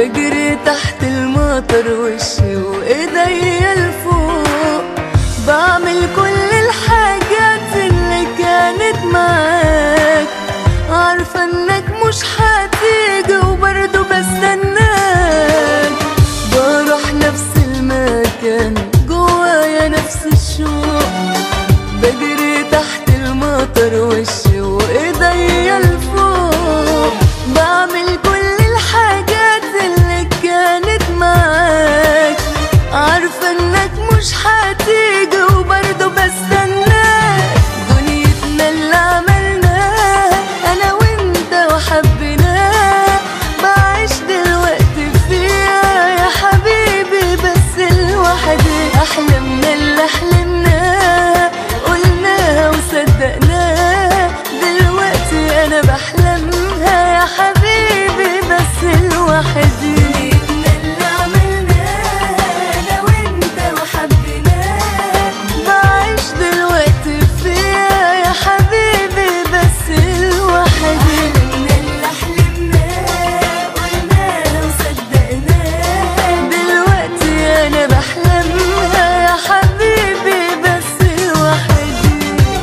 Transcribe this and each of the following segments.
بجري تحت المطر وشي وايديا لفوق بعمل كل الحاجات اللي كانت معاك عارفة انك مش هتيجي وبرضه بستناك بروح نفس المكان جوايا نفس الشوق بجري تحت المطر وشي وايديا لفوق بعمل كل الحاجات اللي كانت معاك عارفة انك مش هتيجي وبرضه بستناك دنيتنا اللي عملناها انا وانت وحبيناها بعيش دلوقتي فيها يا حبيبي بس لوحدي احلامنا اللي حلمناها قلناها وصدقناها دلوقتي انا بحلمها يا حبيبي بس لوحدي اللي عملناها انا وانت وحبيناها بعيش دلوقتي فيها يا حبيبي بس لوحدي اللي حلمناها قلناها وصدقناها دلوقتي انا بحلمها يا حبيبي بس لوحدي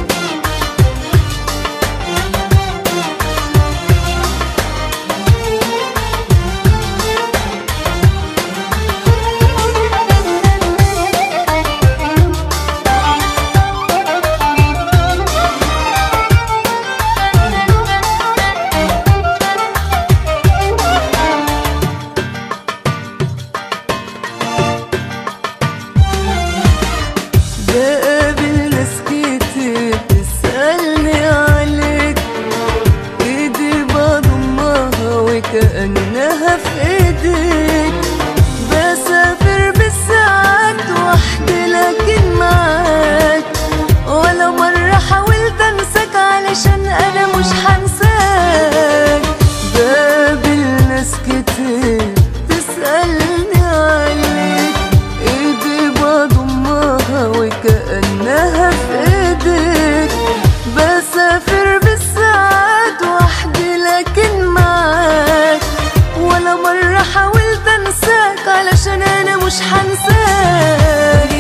بقابل ناس كتير تسألني عليك ايدي بضمها وكأنها في ايديك بسافر بالساعات وحدي لكن معاك ولا مرة حاولت انساك علشان انا مش هنساك بقابل ناس كتير تسألني عليك ايدي بضمها وكأنها في ايديك بسافر بالساعات وحدي لكن معاك ولا مرة حاولت انساك علشان انا مش هنساك